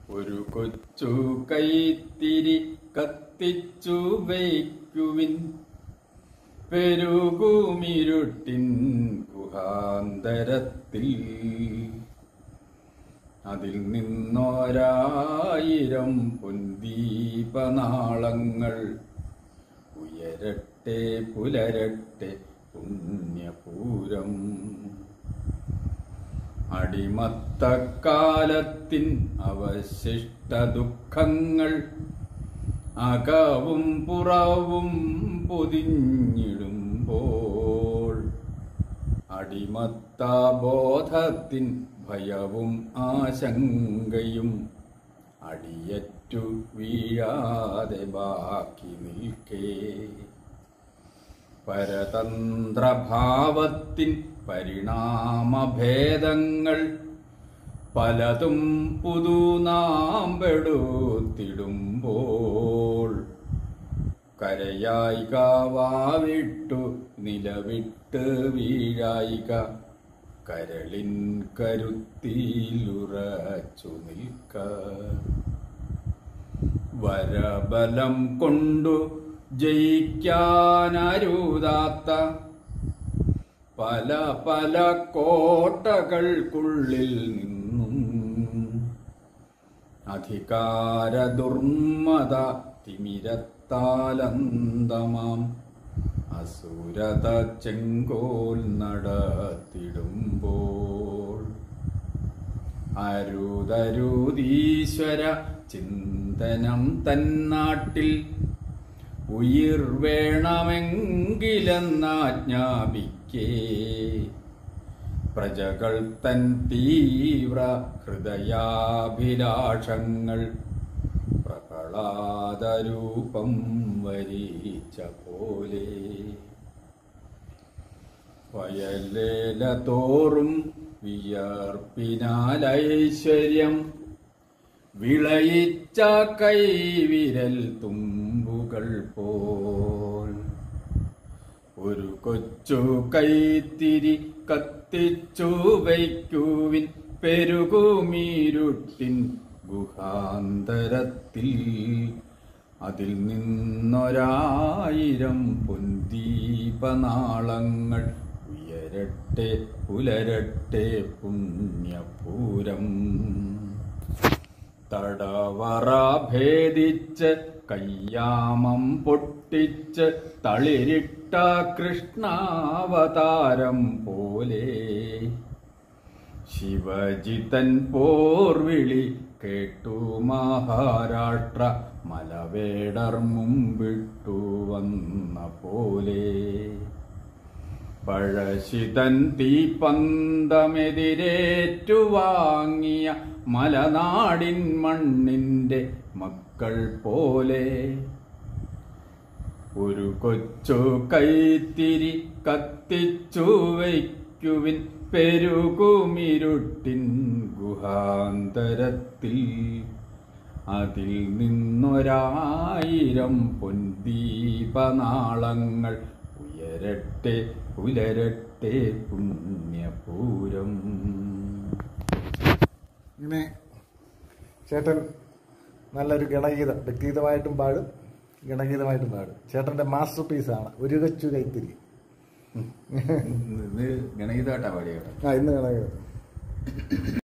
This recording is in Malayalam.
ഒരു കൊച്ചു കൈത്തിരി കത്തിച്ചു വയ്ക്കുവിൻ പെരുകുമിരുട്ടിൻ ഗുഹാന്തരത്തിൽ അതിൽ നിന്നോരായിരം പൊൻദീപനാളങ്ങൾ ഉയരട്ടെ പുലരട്ടെ പുണ്യപൂരം അടിമത്തക്കാലത്തിൻ അവശിഷ്ട ദുഃഖങ്ങൾ അകവും പുറവും പൊതിഞ്ഞിടുമ്പോൾ അടിമത്താബോധത്തിൻ ഭയവും ആശങ്കയും അടിയറ്റു വീഴാതെ ബാക്കി നിൽക്കേ പരതന്ത്രഭാവത്തിൻ പരിണാമഭേദങ്ങൾ പലതും പുതുനാമ്പെടുത്തിടുമ്പോൾ കരയായിക വാവിട്ടു നിലവിട്ട് വീഴായിക കരളിൻ കരുത്തിലുറച്ചു നിൽക്ക വരബലം കൊണ്ടു ജയിക്കാനരുതാത്ത പല പല കോട്ടകൾക്കുള്ളിൽ നിന്നും അധികാര ദുർമത തിമിരത്താലന്തമാം അസുരത ചെങ്കോൽ നടത്തിടുമ്പോൾ അരുതരുതീശ്വര ചിന്തനം തന്നാട്ടിൽ ഉയിർ വേണമെങ്കിലെന്നാജ്ഞാപിക്കേ പ്രജകൾ തൻ തീവ്ര ഹൃദയാഭിലാഷങ്ങൾ പ്രഹ്ലാദരൂപം വരിച്ച പോലെ വയലേല തോറും വിയർപ്പിനാലൈശ്വര്യം വിളയിച്ച കൈവിരൽ തുമ്പുകൾ പോൽ ഒരു കൊച്ചു കൈത്തിരി കത്തിച്ചു വയ്ക്കുവിൻ പെരുകുമീരുട്ടിൻ ഗുഹാന്തരത്തിൽ അതിൽ നിന്നൊരായിരം പൊന്തീപനാളങ്ങൾ ഉയരട്ടെ പുലരട്ടെ പുണ്യപൂരം തടവറ ഭേദിച്ച് കയ്യാമം പൊട്ടിച്ച് തളിരിട്ട കൃഷ്ണാവതാരം പോലെ ശിവജിതൻ പോർവിളി കേട്ടു മഹാരാഷ്ട്ര മലവേടർ മുമ്പിട്ടു വന്ന പോലെ പഴശിതൻ തീപ്പന്തമെതിരേറ്റു വാങ്ങിയ മലനാടിൻ മണ്ണിന്റെ മക്കൾ പോലെ ഒരു കൊച്ചു കൈത്തിരി കത്തിച്ചു വയ്ക്കുവിൻ പെരുകുമിരുട്ടിൻ ഗുഹാന്തരത്തിൽ അതിൽ നിന്നൊരായിരം പൊൻദീപനാളങ്ങൾ ഉയരട്ടെ പുലരട്ടെ പുണ്യപൂരം ഇങ്ങനെ ചേട്ടൻ നല്ലൊരു ഗണഗീതം വ്യക്തിഗതമായിട്ടും പാടും ഗണഗീതമായിട്ടും പാടും ചേട്ടന്റെ മാസ്റ്റർ പീസാണ് ഒരു കൊച്ചു കൈത്തിരി ഇത് ഗണഗീതമായിട്ടാ പാടിയത് ആ ഇന്ന് ഗണഗീതം